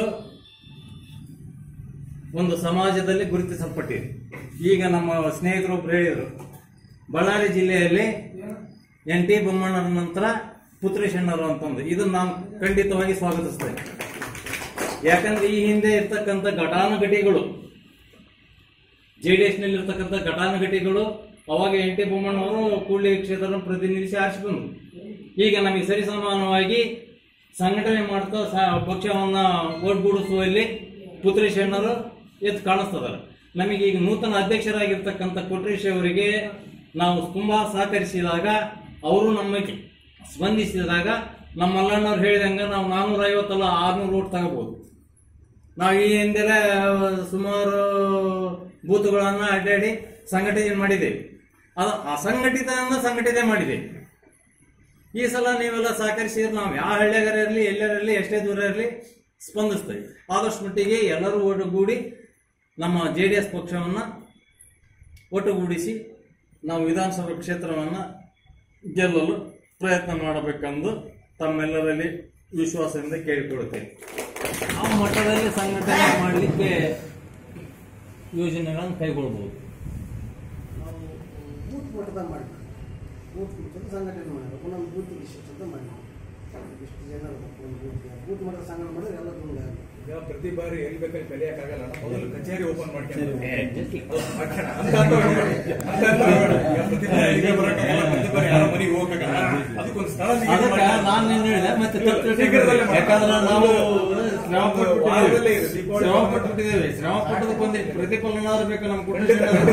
ಒಂದು ಸಮಾಜದಲ್ಲಿ ಗುರುತಿಸಲ್ಪಟ್ಟಿದೆ ಈಗ ನಮ್ಮ ಸ್ನೇಹಿತರೊಬ್ರು ಹೇಳಿದರು ಬಳ್ಳಾರಿ ಜಿಲ್ಲೆಯಲ್ಲಿ ಎನ್ ಟಿ ಬೊಮ್ಮಣ್ಣರ ನಂತರ ಪುತ್ರೇಶಣ್ಣರು ಅಂತಂದು ಇದನ್ನು ನಾವು ಖಂಡಿತವಾಗಿ ಸ್ವಾಗತಿಸ್ತೇವೆ ಯಾಕಂದ್ರೆ ಈ ಹಿಂದೆ ಇರ್ತಕ್ಕಂಥ ಘಟಾನುಘಟಿಗಳು ಜೆ ಡಿ ಎಸ್ ನಲ್ಲಿ ಇರ್ತಕ್ಕಂಥ ಘಟಾನುಘಟಿಗಳು ಅವಾಗ ಎನ್ ಟಿ ಬೊಮ್ಮಣ್ಣವರು ಕೂಡ್ಲಿ ಕ್ಷೇತ್ರವನ್ನು ಪ್ರತಿನಿಧಿಸಿ ಆರಿಸಿ ಬಂದರು ಈಗ ನಮಗೆ ಸರಿಸಮಾನವಾಗಿ ಸಂಘಟನೆ ಮಾಡ್ತಾ ಸ- ಪಕ್ಷವನ್ನ ಒಗ್ಗೂಡಿಸುವಲ್ಲಿ ಪುತ್ರೇಶಣ್ಣರು ಎದ್ದು ಕಾಣಿಸ್ತದಾರೆ ನಮಗೆ ಈಗ ನೂತನ ಅಧ್ಯಕ್ಷರಾಗಿರ್ತಕ್ಕಂಥ ಕೊಟ್ರೇಶ್ ಅವರಿಗೆ ನಾವು ತುಂಬಾ ಸಹಕರಿಸಿದಾಗ ಅವರು ನಮಗೆ ಸ್ಪಂದಿಸಿದಾಗ ನಮ್ಮ ಮಲ್ಲಣ್ಣವ್ರು ಹೇಳಿದಂಗ ನಾವು ನಾನ್ನೂರ ಐವತ್ತಲ್ಲ ಆರ್ನೂರು ಓಟ್ ತಗೋಬಹುದು ನಾವು ಈ ಹಿಂದೆಲ್ಲ ಸುಮಾರು ಬೂತ್ಗಳನ್ನ ಅಡ್ಡಾಡಿ ಸಂಘಟನೆ ಮಾಡಿದ್ದೇವೆ ಅದು ಅಸಂಘಟಿತದಿಂದ ಸಂಘಟನೆ ಮಾಡಿದ್ದೇವೆ ಈ ಸಲ ನೀವೆಲ್ಲ ಸಹಕರಿಸಿದ್ರೆ ನಾವು ಯಾವ ಹಳ್ಳಿಯಾಗಾರ ಇರಲಿ ಎಲ್ಲರಿರಲಿ ಎಷ್ಟೇ ದೂರ ಇರಲಿ ಸ್ಪಂದಿಸ್ತೇವೆ ಆದಷ್ಟು ಮಟ್ಟಿಗೆ ಎಲ್ಲರೂ ಒಟ್ಟುಗೂಡಿ ನಮ್ಮ ಜೆ ಡಿ ಎಸ್ ಪಕ್ಷವನ್ನು ಒಟ್ಟುಗೂಡಿಸಿ ನಾವು ವಿಧಾನಸಭಾ ಕ್ಷೇತ್ರವನ್ನು ಗೆಲ್ಲಲು ಪ್ರಯತ್ನ ಮಾಡಬೇಕೆಂದು ತಮ್ಮೆಲ್ಲರಲ್ಲಿ ವಿಶ್ವಾಸದಿಂದ ಕೇಳಿಕೊಳ್ಳುತ್ತೇನೆ ಆ ಮಟ್ಟದಲ್ಲಿ ಸಂಘಟನೆ ಮಾಡಲಿಕ್ಕೆ ಯೋಜನೆಗಳನ್ನು ಕೈಗೊಳ್ಬೋದು ನಾವು ಬೂತ್ ಮಟ್ಟದಾಗ ಮಾಡಿ ಬೂತ್ ಮಟ್ಟದ ಸಂಘಟನೆ ಮಾಡಬೇಕು ನಮ್ಮ ಬೂತ್ ಇಷ್ಟು ಅಂತ ಮಾಡಿ ಇಷ್ಟು ಜನ ಇರ್ಬೇಕು ಒಂದು ಬೂತ್ ಬೂತ್ ಮಟ್ಟದ ಸಂಘಟನೆ ಮಾಡಿದ್ರೆ ಎಲ್ಲ ತುಂಬ ಈಗ ಪ್ರತಿ ಬಾರಿ ಎಲ್ಲಿ ಬೇಕಾದ್ರೆ ಕಲಿಯಕ್ಕಾಗಲ್ಲ ನಾವು ಮೊದಲು ಕಚೇರಿ ಓಪನ್ ಮಾಡ್ಕೊಂಡು ಅದಕ್ಕೊಂದು ಸ್ಥಳ ನಿಗದಿ ಅದಕ್ಕೆ ಮಾಡಿ. ನಾನು ಏನ್ ಹೇಳಿದೆ ಮತ್ತೆ ತಪ್ಪು ತಿಳ್ಕೊಬೇಡಿ. ಶೀಘ್ರದಲ್ಲೇ ಮಾಡಿ. ಯಾಕಂದ್ರೆ ನಾವು ಶ್ರಮ ವಾರದಲ್ಲೇ ಪಟ್ಬಿಟ್ಟಿದ್ದೇವೆ ಇದೆ, ದೀಪಾವಳಿ ಶ್ರಮ ಪಟ್ಬಿಟ್ಟಿದ್ದೇವೆ ಶ್ರಮ ಪಟ್ಟದಕ್ಕೆ ಒಂದು ಪ್ರತಿಫಲನಾದ್ರೂ ಬೇಕು ನಮ್ಮ ಕುಟುಂಬ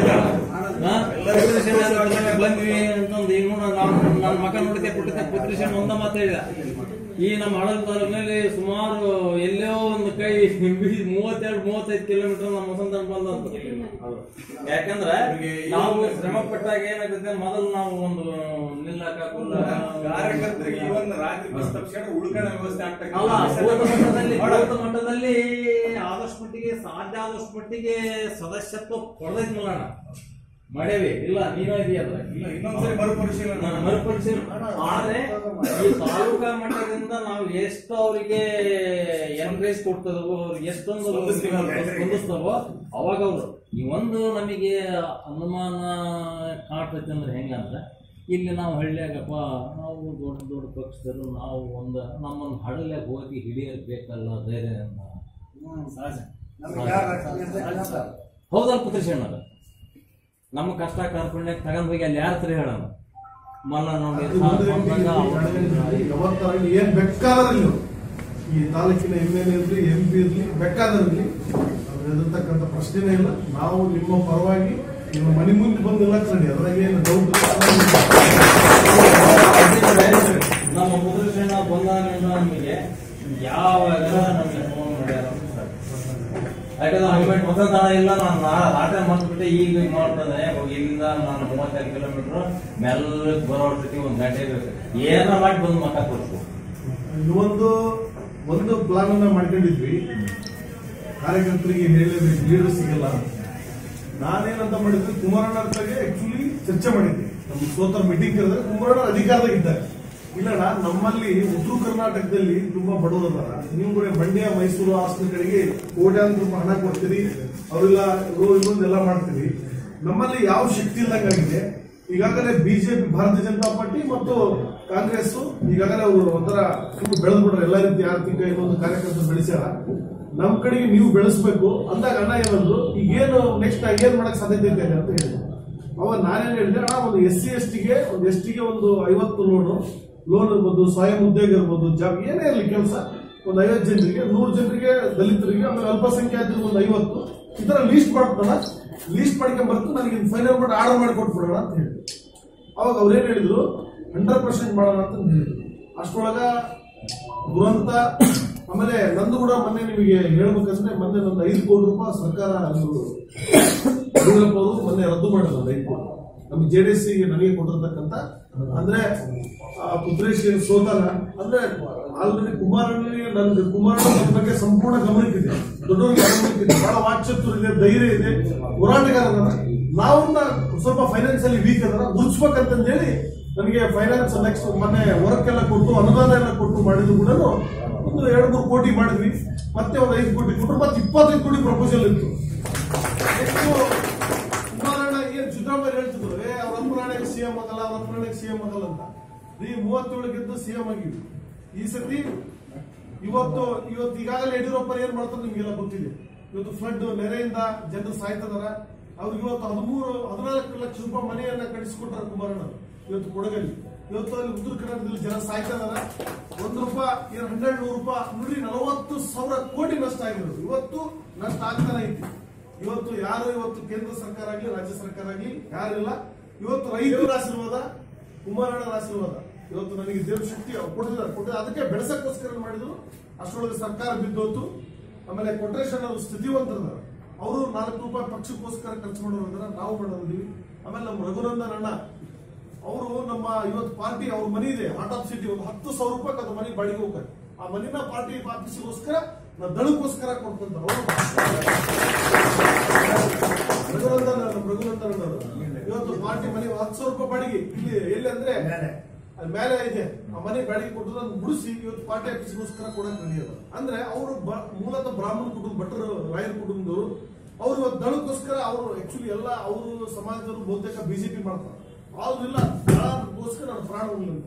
ಬಂದ್ವಿ ಅಂತಂದು ಈಗ ನೋಡ ನಾವು ನನ್ನ ಮಗ ನೋಡಿದೆ ಪುಟ್ಟಿದ್ದೆ ಪುತ್ರಿಶನ್ ಒಂದ ಮಾತು ಹೇಳಿದ ಈ ನಮ್ಮ ಹಳದ ಮೇಲೆ ಸುಮಾರು ಎಲ್ಲೋ ಒಂದು ಕೈ ಮೂವತ್ತೆರಡು ಮೂವತ್ತೈದು ಕಿಲೋಮೀಟರ್ ನಮ್ಮ ವಸಂತ ಬಂದಂತ ಯಾಕಂದ್ರೆ ನಾವು ಶ್ರಮ ಪಟ್ಟಾಗ ಏನಾಗುತ್ತೆ ಮೊದಲು ನಾವು ಒಂದು ನಿಲ್ಲಕ ಕಾರ್ಯಕರ್ತರಿಗೆ ಇವನ್ ರಾತ್ರಿ ಬಸ್ ತಪ್ಪಿಸ್ಕೊಂಡ್ರೆ ಉಳ್ಕೊಳ್ಳೋ ವ್ಯವಸ್ಥೆ ಅಲ್ಲ ಬೂತ್ ಮಟ್ಟದಲ್ಲಿ ಆಗ್ತದೆ ಬೂತ್ ಮಟ್ಟದಲ್ಲಿ ಆದಷ್ಟು ಮಟ್ಟಿಗೆ ಸಾಧ್ಯ ಆದಷ್ಟು ಮಟ್ಟಿಗೆ ಸದಸ್ಯತ್ವ ಕೊಡದೈತ್ ಮಲ್ಲಣ್ಣ ಮಾಡೇವಿ ಇಲ್ಲ ನೀನು ಇದೆಯಲ್ಲ ಇಲ್ಲ ಇನ್ನೊಂದ್ಸರಿ ಮರುಪರಿಶೀಲನೆ ನಾನು ಮರುಪರಿಶೀಲನೆ ಆದ್ರೆ ಈ ತಾಲೂಕಾ ಮಟ್ಟದಿಂದ ನಾವು ಎಷ್ಟು ಅವರಿಗೆ ಎನ್ಕರೇಜ್ ಕೊಡ್ತದವೋ ಅವ್ರಿಗೆ ಎಷ್ಟೊಂದು ಸ್ಪಂದಿಸ್ತೀವಿ ಅಂತ ಹೇಳ್ರಿ. ಸ್ಪಂದಿಸ್ತವೋ ಅವಾಗ ಅವರು ಈ ಒಂದು ನಮಗೆ ಅನುಮಾನ ಕಾಡ್ತೈತೆ ಅಂದ್ರೆ ಹೆಂಗಂದ್ರೆ ಇಲ್ಲಿ ನಾವು ಹಳ್ಳಿಯಾಗಪ್ಪ ನಾವು ದೊಡ್ಡ ದೊಡ್ಡ ಪಕ್ಷದರು ನಾವು ಒಂದು ನಮ್ಮನ್ನು ಹಡಲಾಗ ಹೋಗಿ ಹಿಡಿಯಕ್ ಬೇಕಲ್ಲ ಧೈರ್ಯ ಸಹಜ ನಮ್ಗೆ ಯಾರು ಹೌದಲ್ಲ ಪುತ್ರಿಶಣ್ಣರ ನಮ್ಮ ಕಷ್ಟ ಕಾರ್ಪಣ್ಯ ತಗೊಂಡ್ ಹೋಗಿ ಅಲ್ಲಿ ಯಾರ ಹತ್ರ ಹೇಳೋಣ ಮಲ್ಲ ನೋಡಿ ಅದು ಒಂದು ರೀತಿ ಯಾವತ್ತಾಗಲಿ ಏನ್ ಬೇಕಾದ್ರಲ್ಲಿ ಈ ತಾಲೂಕಿನ ಎಮ್ ಎಲ್ ಇರ್ಲಿ ಎಂ ಪಿ ಇರ್ಲಿ ಬೇಕಾದಿರ್ಲಿ ಅದ್ರ ಎದುರ್ತಕ್ಕಂಥ ಪ್ರಶ್ನೆನೇ ಇಲ್ಲ ನಾವು ನಿಮ್ಮ ಪರವಾಗಿ ನಿಮ್ಮ ಮನೆ ಮುಂದೆ ಬಂದು ನಿಲ್ಲಕ್ ರೆಡಿ ಅದ್ರಾಗ ಏನು ಡೌಟ್ ನಮ್ಮ ಪುತ್ರಿಶಣ್ಣ ಬಂದಾಗಿಂದ ನಮಗೆ ಯಾವಾಗ ನಮಗೆ ಫೋನ್ ಮಾಡ್ಯಾರ ಯಾಕಂದ್ರೆ ಹಂಗೆ ಹೊಸ ಇಲ್ಲ ನಾನು ರಾತ್ರಿ ಮಾಡ್ಬಿಟ್ಟೆ ಈಗ ಈಗ ಮಾಡ್ತದೆ ಹೋಗಿ ಇಲ್ಲಿಂದ ನಾನು ಮೂವತ್ತೈದು ಕಿಲೋಮೀಟರ್ ಮೆಲ್ಲಕ್ಕೆ ಬರೋ ಅಷ್ಟೊತ್ತಿಗೆ ಒಂದು ಗಂಟೆ ಬೇಕು ಏನಾರ ಮಾಡಿ ಬಂದು ಮಕ್ಕ ಕೊಡ್ತು ಒಂದು ಒಂದು ಪ್ಲಾನ್ ಅನ್ನ ಮಾಡ್ಕೊಂಡಿದ್ವಿ ಕಾರ್ಯಕರ್ತರಿಗೆ ಹೇಳಬೇಕು ಲೀಡರ್ ಸಿಗಲ್ಲ ನಾನೇನಂತ ಮಾಡಿದ್ವಿ ಕುಮಾರಣ್ಣ ಹತ್ರಗೆ ಆಕ್ಚುಲಿ ಚರ್ಚೆ ಮಾಡಿದ್ದೆ ನಮ್ಮ ಸೋತರ ಮೀಟಿಂಗ್ ಕರೆದ್ರೆ ಕುಮಾರಣ್ಣ ಅಧಿಕಾರದಾಗ ಇದ್ದಾರೆ ಇಲ್ಲಣ್ಣ ನಮ್ಮಲ್ಲಿ ಉತ್ತರ ಕರ್ನಾಟಕದಲ್ಲಿ ತುಂಬಾ ಬಡವರದಾರ ನೀವು ಕೂಡ ಮಂಡ್ಯ ಮೈಸೂರು ಹಾಸ್ಪಿಟಲ್ಗಳಿಗೆ ಕೋಟ್ಯಾಂತರ ರೂಪಾಯಿ ಹಣ ಕೊಡ್ತೀರಿ ಅವರೆಲ್ಲ ಇನ್ನೊಂದೆಲ್ಲ ಮಾಡ್ತೀರಿ ನಮ್ಮಲ್ಲಿ ಯಾವ ಶಕ್ತಿ ಇಲ್ದಂಗಾಗಿದೆ ಈಗಾಗಲೇ ಬಿಜೆಪಿ ಭಾರತೀಯ ಜನತಾ ಪಾರ್ಟಿ ಮತ್ತು ಕಾಂಗ್ರೆಸ್ ಈಗಾಗಲೇ ಅವರು ಒಂಥರ ತುಂಬ ಬೆಳೆದ್ಬಿಟ್ರೆ ಎಲ್ಲ ರೀತಿ ಆರ್ಥಿಕ ಇನ್ನೊಂದು ಕಾರ್ಯಕರ್ತರು ಬೆಳೆಸ್ಯಾರ ನಮ್ ಕಡೆಗೆ ನೀವು ಬೆಳೆಸ್ಬೇಕು ಅಂದಾಗ ಅಣ್ಣ ಏನಂದ್ರು ಈಗೇನು ನೆಕ್ಸ್ಟ್ ಏನ್ ಮಾಡಕ್ ಸಾಧ್ಯತೆ ಇದೆ ಅಂತ ಹೇಳಿದ್ರು ಅವಾಗ ನಾನೇನ್ ಹೇಳಿದೆ ಅಣ್ಣ ಒಂದು ಎಸ್ ಸಿ ಎಸ್ ಟಿಗೆ ಒಂದು ಎಸ್ ಟಿಗೆ ಒಂದು ಐವತ್ತು ಲೋನು ಲೋನ್ ಇರ್ಬೋದು ಸ್ವಯಂ ಉದ್ಯೋಗ ಇರ್ಬೋದು ಜಾಬ್ ಏನೇ ಇರಲಿ ಕೆಲಸ ಒಂದು ಐವತ್ತು ಜನರಿಗೆ ನೂರು ಜನರಿಗೆ ದಲಿತರಿಗೆ ಆಮೇಲೆ ಅಲ್ಪಸಂಖ್ಯಾತರಿಗೆ ಒಂದು ಐವತ್ತು ಈ ತರ ಲೀಸ್ಟ್ ಮಾಡ್ತಾನ ಲೀಸ್ಟ್ ಮಾಡ್ಕೊಂಡ್ ಬರ್ತು ನನಗೆ ಫೈನಲ್ ಮಾಡಿ ಆರ್ಡರ್ ಮಾಡಿ ಕೊಟ್ಬಿಡೋಣ ಅಂತ ಹೇಳಿದ್ರು ಅವಾಗ ಅವ್ರೇನ್ ಹೇಳಿದ್ರು ಹಂಡ್ರೆಡ್ ಪರ್ಸೆಂಟ್ ಮಾಡೋಣ ಅಂತ ಹೇಳಿದ್ರು ಅಷ್ಟೊಳಗ ದುರಂತ ಆಮೇಲೆ ನಂದು ಕೂಡ ಮೊನ್ನೆ ನಿಮಗೆ ಹೇಳ್ಬೇಕಂದ್ರೆ ಮೊನ್ನೆ ನಂದು ಐದು ಕೋಟಿ ರೂಪಾಯಿ ಸರ್ಕಾರ ಇವ್ರು ಯಡಿಯೂರಪ್ಪ ಅವರು ಮೊನ್ನೆ ರದ್ದು ಮಾಡಿದ್ರು ಒಂದು ಐದು ಕೋಟಿ ನಮ್ಗೆ ಜೆ ಡಿ ಎಸ್ ನನಗೆ ಕೊಟ್ಟಿರ್ತಕ್ಕಂಥ ಅಂದ್ರೆ ಆ ಪುತ್ರೇಶ್ ಏನು ಸೋತಲ್ಲ ಅಂದ್ರೆ ಆಲ್ರೆಡಿ ಕುಮಾರಣ್ಣನಿಗೆ ನನ್ಗೆ ಕುಮಾರಣ್ಣ ನನ್ನ ಬಗ್ಗೆ ಸಂಪೂರ್ಣ ಗಮನಕ್ಕಿದೆ ದೊಡ್ಡವರಿಗೆ ಗಮನಕ್ಕಿದೆ ಬಹಳ ವಾಕ್ಚತುರ ಇದೆ ಧೈರ್ಯ ಇದೆ ಹೋರಾಟಗಾರ ಅದಾರ. ನಾವನ್ನ ಸ್ವಲ್ಪ ಫೈನಾನ್ಸಿಯಲಿ ವೀಕ್ ಅದರ ಉಳಿಸ್ಬೇಕಂತಂದೇಳಿ ನನಗೆ ಫೈನಾನ್ಸ್ ನೆಕ್ಸ್ಟ್ ಮೊನ್ನೆ ವರ್ಕೆಲ್ಲ ಕೊಟ್ಟು ಅನುದಾನ ಎಲ್ಲ ಕೊಟ್ಟು ಮಾಡಿದ್ರು ಕೂಡ ಒಂದು ಎರಡು ಮೂರು ಕೋಟಿ ಮಾಡಿದ್ವಿ ಮತ್ತೆ ಒಂದು ಐದು ಕೋಟಿ ಕೊಟ್ಟರು ಮತ್ತೆ ಇಪ್ಪತ್ತೈದು ಕೋಟಿ ಪ್ರಪೋಸಲ್ ಇತ್ತು ಎಷ್ಟು ಕುಮಾರಣ್ಣ ಏನ್ ಸಿದ್ದರಾಮಯ್ಯ ಹೇಳ್ತಿದ್ರು ಏ ಅವ್ರ ಅಪ್ಪನಾಣೆಗೆ ಸಿಎಂ ಆಗಲ್ಲ ಅವ್ರ ಅಪ್ಪನಾಣೆಗೆ ಸಿಎಂ ಆಗಲ್ಲ ಅಂತ ಈ ಮೂವತ್ತೇಳಕ್ಕಿದ್ದು ಸಿಎಂ ಆಗಿವಿ ಈ ಸತಿ ಇವತ್ತು ಇವತ್ತು ಈಗಾಗಲೇ ಯಡಿಯೂರಪ್ಪ ಏನ್ ಮಾಡ್ತಾರೆ ನಿಮ್ಗೆಲ್ಲ ಗೊತ್ತಿದೆ ಇವತ್ತು ಫ್ಲಡ್ ನೆರೆಯಿಂದ ಜನರು ಸಾಯ್ತದಾರ ಅವ್ರಿಗೆ ಇವತ್ತು ಹದಿಮೂರು ಹದಿನಾಲ್ಕು ಲಕ್ಷ ರೂಪಾಯಿ ಮನೆಯನ್ನ ಕಟ್ಟಿಸ್ಕೊಟ್ಟಾರ ಕುಮಾರಣ್ಣ ಇವತ್ತು ಕೊಡಗಲ್ಲಿ ಇವತ್ತು ಅಲ್ಲಿ ಉತ್ತರ ಕರ್ನಾಟಕದಲ್ಲಿ ಜನ ಸಾಯ್ತಾ ಇದಾರ ಒಂದು ರೂಪಾಯಿ ಏನು ಹನ್ನೆರಡು ನೂರು ರೂಪಾಯಿ ನೋಡ್ರಿ ನಲವತ್ತು ಸಾವಿರ ಕೋಟಿ ನಷ್ಟ ಆಗಿರೋದು ಇವತ್ತು ನಷ್ಟ ಆಗ್ತಾನೆ ಐತಿ ಇವತ್ತು ಯಾರು ಇವತ್ತು ಕೇಂದ್ರ ಸರ್ಕಾರ ಆಗಲಿ ರಾಜ್ಯ ಸರ್ಕಾರ ಆಗಲಿ ಯಾರಿಲ್ಲ ಇವತ್ತು ರೈತರ ಆಶೀರ್ವಾದ ಕುಮಾರಣ್ಣನ ಆಶೀರ್ವಾದ ಇವತ್ತು ನನಗೆ ದೇವ್ರ ಶಕ್ತಿ ಅವ್ರು ಕೊಟ್ಟಿದ್ದಾರೆ ಕೊಟ್ಟಿದ್ದಾರೆ ಅದಕ್ಕೆ ಬೆಳೆಸಕ್ಕೋಸ್ಕರ ಮಾಡಿದ್ರು ಅಷ್ಟರೊಳಗೆ ಸರ್ಕಾರ ಬಿದ್ದೋತು ಆಮೇಲೆ ಕೊಟ್ರೇಶನ್ ಅವರು ಸ್ಥಿತಿವಂತರದಾರ ಅವರು ನಾಲ್ಕು ರೂಪಾಯಿ ಪಕ್ಷಕ್ಕೋಸ್ಕರ ಖರ್ಚು ಮಾಡೋದ್ರ ನಾವು ಮಾಡೋದಿದ್ದೀವಿ ಆಮೇಲೆ ನಮ್ಮ ರಘುನಂದನ್ ಅಣ್ಣ ಅವರು ನಮ್ಮ ಇವತ್ತು ಪಾರ್ಟಿ ಅವ್ರ ಮನಿ ಇದೆ ಹಾರ್ಟ್ ಆಫ್ ಸಿಟಿ ಒಂದು ಹತ್ತು ಸಾವಿರ ರೂಪಾಯಿ ಅದು ಮನಿ ಬಾಡಿಗೆ ಹೋಗ್ತಾರೆ ಆ ಮನಿನ ಪಾರ್ಟಿ ಆಫೀಸಿಗೋಸ್ಕರ ನಾ ದಳಕ್ಕೋಸ್ಕರ ಕೊಡ್ಕೊಂತಾರೆ ಅವರು ರಘುನಂದನ್ ನಮ್ಮ ರಘುನಂದನ್ ಅವರು ಇವತ್ತು ಪಾರ್ಟಿ ಮನೆ ಹತ್ತು ಸಾವಿರ ರೂಪಾಯಿ ಬಾಡಿಗೆ ಇಲ್ಲಿ ಎಲ್ಲಿ ಅಂದ್ರೆ ಅಲ್ಲಿ ಮೇಲೆ ಇದೆ ಆ ಮನೆ ಬಾಡಿಗೆ ಕೊಟ್ಟು ಅದನ್ನ ಮುಡಿಸಿ ಇವತ್ತು ಪಾರ್ಟಿ ಆಫೀಸ್ಗೋಸ್ಕರ ಕೊಡಕ್ ನಡೆಯೋದು ಅಂದ್ರೆ ಅವರು ಮೂಲತಃ ಬ್ರಾಹ್ಮಣ ಕುಟುಂಬ ಭಟ್ರು ರಾಯರ ಕುಟುಂಬದವರು ಅವ್ರು ಇವತ್ತು ದಳಕ್ಕೋಸ್ಕರ ಅವರು ಆಕ್ಚುಲಿ ಎಲ್ಲ ಅವರು ಸಮಾಜದವರು ಬಹುತೇಕ ಬಿಜೆಪಿ ಮಾಡ್ತಾರೆ ಅವ್ರು ಇಲ್ಲ ದಳಕ್ಕೋಸ್ಕರ ನಾನು ಪ್ರಾಣ ಹೋಗ್ಲಿಲ್ಲ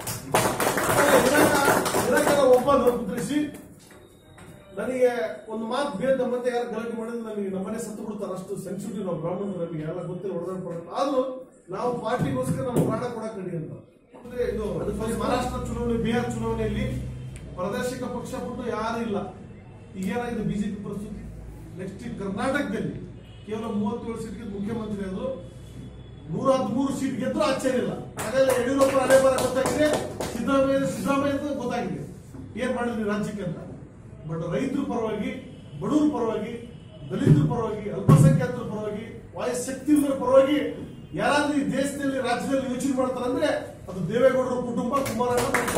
ಇರಕ್ಕೆಲ್ಲ ಒಬ್ಬ ಪುತ್ರಿಸಿ ನನಗೆ ಒಂದು ಮಾತು ಬೇಡ ಮತ್ತೆ ಯಾರು ಗಲಾಟೆ ಮಾಡಿದ್ರೆ ನನಗೆ ನಮ್ಮನೆ ಸತ್ತು ಬಿಡ್ತಾರೆ ಅಷ್ಟು ಸೆನ್ಸಿಟಿವ್ ನಾವು ಬ್ರಾಹ್ಮಣರು ನಮಗೆ ಎಲ್ಲ ಗೊತ್ತಿಲ್ಲ ಹೊಡೆದಾಡ್ಕೊಂಡು ಆದ್ರೂ ನಾವು ಪಾರ್ಟಿಗೋಸ್ಕರ ನಾವು ಪ್ರಾಣ ಕೊಡಕ್ ರೆಡಿ ಅಂತ ಅಂದ್ರೆ ಇದು ಅದಕ್ಕೋಸ್ಕರ ಮಹಾರಾಷ್ಟ್ರ ಚುನಾವಣೆ ಬಿಹಾರ್ ಚುನಾವಣೆಯಲ್ಲಿ ಪ್ರಾದೇಶಿಕ ಪಕ್ಷ ಬಿಟ್ಟು ಯಾರು ಇಲ್ಲ ಈಗ ಏನಾಗಿದೆ ಬಿಜೆಪಿ ಪರಿಸ್ಥಿತಿ ನೆಕ್ಸ್ಟ್ ಕರ್ನಾಟಕದಲ್ಲಿ ಕೇವಲ ಮೂವತ್ತೇಳು ಸೀಟ್ಗೆ ಮುಖ್ಯಮಂತ್ರಿ ಆದ್ರು ನೂರ ಹದಿಮೂರು ಸೀಟ್ ಗೆದ್ರು ಆಶ್ಚರ್ಯ ಇಲ್ಲ ಹಾಗಾದ್ರೆ ಯಡಿಯೂರಪ್ಪ ಹಣೆ ಬರ ಗೊತ್ತಾಗಿದೆ ಸಿದ್ದರಾಮಯ್ಯ ಸಿದ್ದರಾಮಯ್ಯ ಅಂತ ಗೊತ್ತಾಗಿದೆ ಏನ್ ಮಾಡಿದ್ರಿ ರಾಜ್ಯಕ್ಕೆ ಅಂತ ಬಟ್ ರೈತರ ಪರವಾಗಿ ಬಡವರ ಪರವಾಗಿ ದಲಿತರ ಪರವಾಗಿ ಅಲ್ಪಸಂಖ್ಯಾತರ ಪರವಾಗಿ ವಾಯಶಕ್ತಿ ಪರವಾಗಿ ಯಾರಾದ್ರೂ ಈ ದೇಶದಲ್ಲಿ ರಾಜ್ಯದಲ್ಲಿ ಯೋಚನೆ ಮಾಡ್ತಾರಂದ್ರೆ ಅದು ದೇವೇಗೌಡರ ಕುಟುಂಬ ಕುಮಾರಣ್ಣ ಮತ್ತು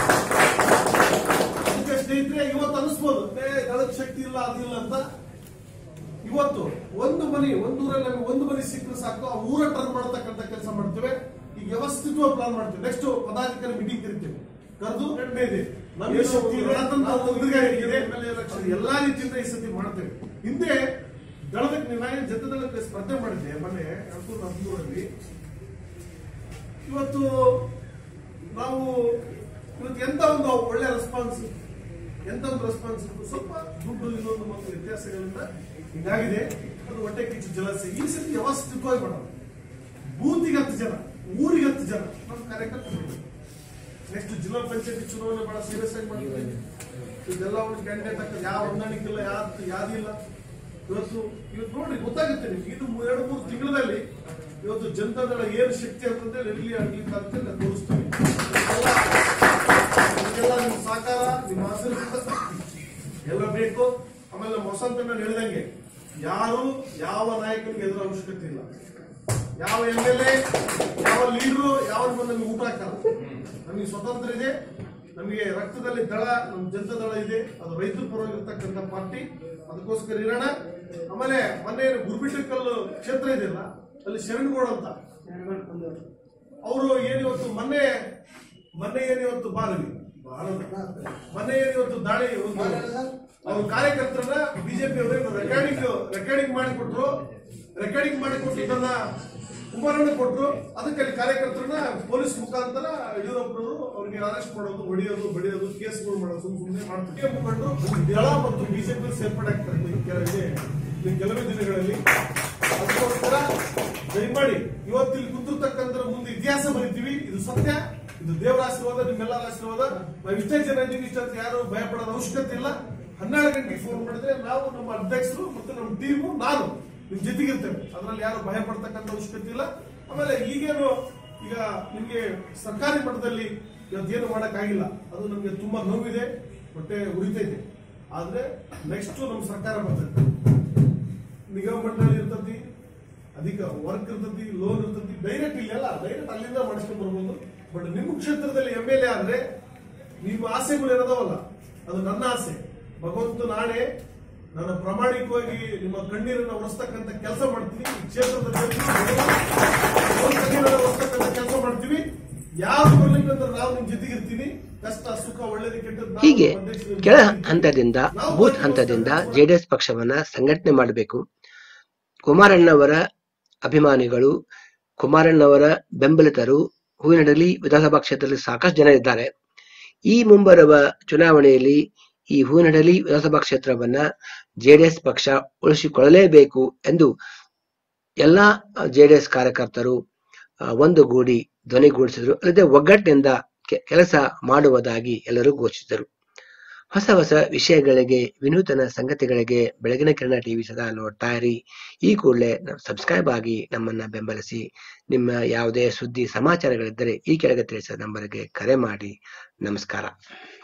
ಅದಕ್ಕೆ ಸ್ನೇಹಿತರೆ ಇವತ್ತು ಅನಿಸ್ಬೋದು ಏ ದಳದ ಶಕ್ತಿ ಇಲ್ಲ ಅದಿಲ್ಲ ಅಂತ ಇವತ್ತು ಒಂದು ಮನಿ ಒಂದು ಊರಲ್ಲಿ ನಮಗೆ ಒಂದು ಮನಿ ಸಿಕ್ಕರೆ ಸಾಕು ಆ ಊರ ಟರ್ನ್ ಮಾಡತಕ್ಕಂತ ಕೆಲಸ ಮಾಡ್ತೇವೆ ಈಗ ವ್ಯವಸ್ಥಿತವಾಗಿ ಪ್ಲಾನ್ ಮಾಡ್ತೇವೆ ನೆಕ್ಸ್ಟ್ ಪದಾಧಿಕಾರಿ ಮೀಟಿಂಗ್ ಕರಿತೇವೆ ಕರೆದು ಕಡಿಮೆ ಇದೆ ನಮಗೆ ಶಕ್ತಿ ಇದೆ ರಣತಂತ್ರ ತಂತ್ರಗಾರಿಕೆ ಇದೆ ಅದು ಎಲ್ಲಾ ರೀತಿಯಿಂದ ಈ ಸತಿ ಮಾಡ್ತೇವೆ ಹಿಂದೆ ದಳದಕ್ಕೆ ನಾನು ಜನ ದಳಕ್ಕೆ ಸ್ಪರ್ಧೆ ಮಾಡಿದ್ದೆ ಮೊನ್ನೆ ಎರಡು ಸಾವಿರದ ಹದಿಮೂರರಲ್ಲಿ ಇವತ್ತು ನಾವು ಇವತ್ತು ಎಂತ ಒಂದು ಒಳ್ಳೆ ರೆಸ್ಪಾನ್ಸ್ ಎಂತ ಒಂದು ರೆಸ್ಪಾನ್ಸ್ ಸ್ವಲ್ಪ ದುಡ್ಡು ಇನ್ನೊಂದು ಮತ್ತು ವ್ಯತ್ಯಾಸಗಳಿಂದ ಹಿಂಗಾಗಿದೆ ಅದು ಹೊಟ್ಟೆ ಕಿಚ್ಚು ಜಲಸೆ ಈ ಸತಿ ವ್ಯವಸ್ಥಿತವಾಗಿ ಮಾಡೋದು ಬೂತಿಗೆ ಹತ್ತು ಜನ ಊರಿಗೆ ಹತ್ತು ಜನ ನಮ್ಮ ಕಾರ್ಯಕರ್ತರು ನೆಕ್ಸ್ಟ್ ಜಿಲ್ಲಾ ಪಂಚಾಯತಿ ಚುನಾವಣೆ ಬಹಳ ಸೀರಿಯಸ್ ಆಗಿ ಮಾಡ್ತೀವಿ ಇದೆಲ್ಲ ಒಂದು ಕ್ಯಾಂಡಿಡೇಟ್ ಆಗ್ತದೆ ಯಾವ ಹೊಂದಾಣಿಕಿಲ್ಲ ಯಾವ್ದು ಯಾವ್ದಿಲ್ಲ ಇವತ್ತು ಇವತ್ತು ನೋಡಿ ಗೊತ್ತಾಗುತ್ತೆ ನಿಮ್ಗೆ ಇದು ಮೂ- ಎರಡು ಮೂರು ತಿಂಗಳಲ್ಲಿ ಇವತ್ತು ಜನತಾದಳ ಏನು ಶಕ್ತಿ ಅಂತಂದ್ರೆ ಎಲ್ಲಿ ಆಗ್ಲಿಕ್ಕೆ ಅಂತ ನಾನು ತೋರಿಸ್ತೀವಿ ಇದೆಲ್ಲ- ಇದೆಲ್ಲ ನಿಮ್ಮ ಸಹಕಾರ ನಿಮ್ಮ ಆಶೀರ್ವಾದ ಎಲ್ಲ ಬೇಕು ಆಮೇಲೆ ನಮ್ಮ ವಸಂತಣ್ಣ ಹೇಳಿದಂಗೆ ಯಾರು ಯಾವ ನಾಯಕನಿಗೆ ಎದುರ ಅವಶ್ಯಕತೆ ಇಲ್ಲ ಯಾವ ಎಂ ಎಲ್ ಎ ಯಾವ ಲೀಡರು ಯಾವ ಬಂದು ನಮಗೆ ಊಟ ಹಾಕಲ್ಲ ನಮಗೆ ಸ್ವತಂತ್ರ ಇದೆ ನಮಗೆ ರಕ್ತದಲ್ಲಿ ದಳ ನಮ್ಮ ಜನತಾ ದಳ ಇದೆ ಅದು ರೈತರ ಪರವಾಗಿರ್ತಕ್ಕಂಥ ಪಾರ್ಟಿ ಅದಕ್ಕೋಸ್ಕರ ಇರೋಣ ಆಮೇಲೆ ಮೊನ್ನೆ ಗುರುಬಿಟ್ಟಕಲ್ಲು ಕ್ಷೇತ್ರ ಇದೆಯಲ್ಲ ಅಲ್ಲಿ ಶರಣಗೌಡ ಅಂತ ಅವರು ಏನಿವತ್ತು ಮೊನ್ನೆ ಮೊನ್ನೆ ಏನಿವತ್ತು ಬಾರಲಿ ಮೊನ್ನೆ ಏನಿವತ್ತು ದಾಳಿ ಒಂದು ಅವ್ರ ಕಾರ್ಯಕರ್ತರನ್ನ ಬಿಜೆಪಿ ಅವರೇನು ರೆಕಾರ್ಡಿಂಗ್ ರೆಕಾರ್ಡಿಂಗ್ ಮಾಡಿಕೊಟ್ರು ರೆಕಾರ್ಡಿಂಗ್ ಮಾಡಿಕೊಟ್ಟಿದ್ದನ್ನ ಕುಮಾರಣ್ಣ ಕೊಟ್ರು ಅದಕ್ಕೆ ಅಲ್ಲಿ ಕಾರ್ಯಕರ್ತರನ್ನ ಪೊಲೀಸ್ ಮುಖಾಂತರ ಯಡಿಯೂರಪ್ಪನವರು ಅವ್ರಿಗೆ ಅರೆಸ್ಟ್ ಮಾಡೋದು ಹೊಡೆಯೋದು ಬಡಿಯೋದು ಕೇಸ್ಗಳು ಮಾಡೋದು ಸುಮ್ ಸುಮ್ಮನೆ ಮಾಡ್ತಾರೆ ಮುಖಂಡರು ದಳ ಮತ್ತು ಬಿಜೆಪಿ ಸೇರ್ಪಡೆ ಆಗ್ತಾರೆ ಇನ್ನು ಕೆಲ- ಇದೆ. ಇನ್ನು ಕೆಲವೇ ದಿನಗಳಲ್ಲಿ ಅದಕ್ಕೋಸ್ಕರ ದಯಮಾಡಿ ಇವತ್ತು ಇಲ್ಲಿ ಕುಂತಿರ್ತಕ್ಕಂಥ ಮುಂದೆ ಇತಿಹಾಸ ಬರಿತೀವಿ ಇದು ಸತ್ಯ ಇದು ದೇವರ ಆಶೀರ್ವಾದ ನಿಮ್ಮೆಲ್ಲರ ಆಶೀರ್ವಾದ ನಾವು ಇಷ್ಟೇ ಜನ ಇದ್ದೀವಿ ಇಷ್ಟಂತ ಯಾರು ಭಯ ಪಡೋದ ಅವಶ್ಯಕತೆ ಇಲ್ಲ ಹನ್ನೆರಡು ಗಂಟೆಗೆ ಫೋನ್ ಮಾಡಿದ್ರೆ ನಾವು ನಮ್ಮ ಅಧ್ಯಕ್ಷರು ಮತ್ತು ನಮ್ಮ ಟೀಮು ನಾನು ನಿಮ್ ಜೊತೆಗಿರ್ತೇವೆ ಅದರಲ್ಲಿ ಯಾರು ಭಯ ಪಡ್ತಕ್ಕಂಥ ಅವಶ್ಯಕತೆ ಇಲ್ಲ ಆಮೇಲೆ ಈಗೇನು ಈಗ ನಿಮ್ಗೆ ಸರ್ಕಾರಿ ಮಟ್ಟದಲ್ಲಿ ಇವತ್ತೇನು ಮಾಡಕ್ಕಾಗಿಲ್ಲ ಅದು ನಮ್ಗೆ ತುಂಬಾ ನೋವಿದೆ ಹೊಟ್ಟೆ ಉರಿತೈತೆ ಆದ್ರೆ ನೆಕ್ಸ್ಟ್ ನಮ್ಮ ಸರ್ಕಾರ ಬರ್ತೈತೆ ನಿಗಮ ಮಂಡಳಿ ಇರ್ತತಿ ಅಧಿಕ ವರ್ಕ್ ಇರ್ತತಿ ಲೋನ್ ಇರ್ತತಿ ಡೈರೆಕ್ಟ್ ಇಲ್ಲೆಲ್ಲ ಡೈರೆಕ್ಟ್ ಅಲ್ಲಿಂದ ಮಾಡಿಸ್ಕೊಂಡ್ ಬರ್ಬೋದು ಬಟ್ ನಿಮ್ಮ ಕ್ಷೇತ್ರದಲ್ಲಿ ಎಂ ಎಲ್ ಎ ಆದ್ರೆ ನಿಮ್ಮ ಆಸೆಗಳು ಏನದಾವಲ್ಲ ಅದು ನನ್ನ ಆಸೆ ಭಗವಂತ ನಾಳೆ ನಾನು ಪ್ರಾಮಾಣಿಕವಾಗಿ ನಿಮ್ಮ ಕಣ್ಣೀರನ್ನ ಒರೆಸ್ತಕ್ಕಂಥ ಕೆಲಸ ಮಾಡ್ತೀನಿ ಈ ಕ್ಷೇತ್ರದ ಒರೆಸ್ತಕ್ಕಂಥ ಕೆಲಸ ಮಾಡ್ತೀವಿ ಯಾರು ಬರ್ಲಿಕ್ಕಂದ್ರೆ ನಾವು ನಿಮ್ ಜೊತೆಗಿರ್ತೀನಿ ಕಷ್ಟ ಸುಖ ಒಳ್ಳೇದು ಕೆಟ್ಟದ್ದು ನಾವು ಹೀಗೆ ಅಧ್ಯಕ್ಷರು ಕೆಳ ಹಂತದಿಂದ ಬೂತ್ ಹಂತದಿಂದ ಜೆಡಿಎಸ್ ಪಕ್ಷವನ್ನ ಸಂಘಟನೆ ಮಾಡಬೇಕು ಕುಮಾರಣ್ಣವರ ಅಭಿಮಾನಿಗಳು ಕುಮಾರಣ್ಣವರ ಬೆಂಬಲಿತರು ಹೂವಿನಡಲಿ ವಿಧಾನಸಭಾ ಕ್ಷೇತ್ರದಲ್ಲಿ ಸಾಕಷ್ಟು ಜನ ಇದ್ದಾರೆ ಈ ಮುಂಬರುವ ಚುನಾವಣೆಯಲ್ಲಿ ಈ ಹೂವಿನಡಲಿ ವಿಧಾನಸಭಾ ಕ್ಷೇತ್ರವನ್ನ ಜೆಡಿಎಸ್ ಪಕ್ಷ ಉಳಿಸಿಕೊಳ್ಳಲೇಬೇಕು ಎಂದು ಎಲ್ಲಾ ಜೆಡಿಎಸ್ ಕಾರ್ಯಕರ್ತರು ಆ, ಒಂದುಗೂಡಿ ಧ್ವನಿಗೂಡಿಸಿದರು ಅಲ್ಲದೆ ಒಗ್ಗಟ್ಟಿನಿಂದ ಕೆ- ಕೆಲಸ ಮಾಡುವುದಾಗಿ ಎಲ್ಲರೂ ಘೋಷಿಸಿದರು ಹೊಸ ಹೊಸ ವಿಷಯಗಳಿಗೆ ವಿನೂತನ ಸಂಗತಿಗಳಿಗೆ ಬೆಳಗಿನ ಕಿರಣ ಟಿವಿ ಸದಾ ನೋಡ್ತಾ ಇರಿ ಈ ಕೂಡಲೇ ಸಬ್ಸ್ಕ್ರೈಬ್ ಆಗಿ ನಮ್ಮನ್ನ ಬೆಂಬಲಿಸಿ ನಿಮ್ಮ ಯಾವುದೇ ಸುದ್ದಿ ಸಮಾಚಾರಗಳಿದ್ದರೆ ಈ ಕೆಳಗೆ ತಿಳಿಸಿದ ನಂಬರ್ಗೆ ಕರೆ ಮಾಡಿ ನಮಸ್ಕಾರ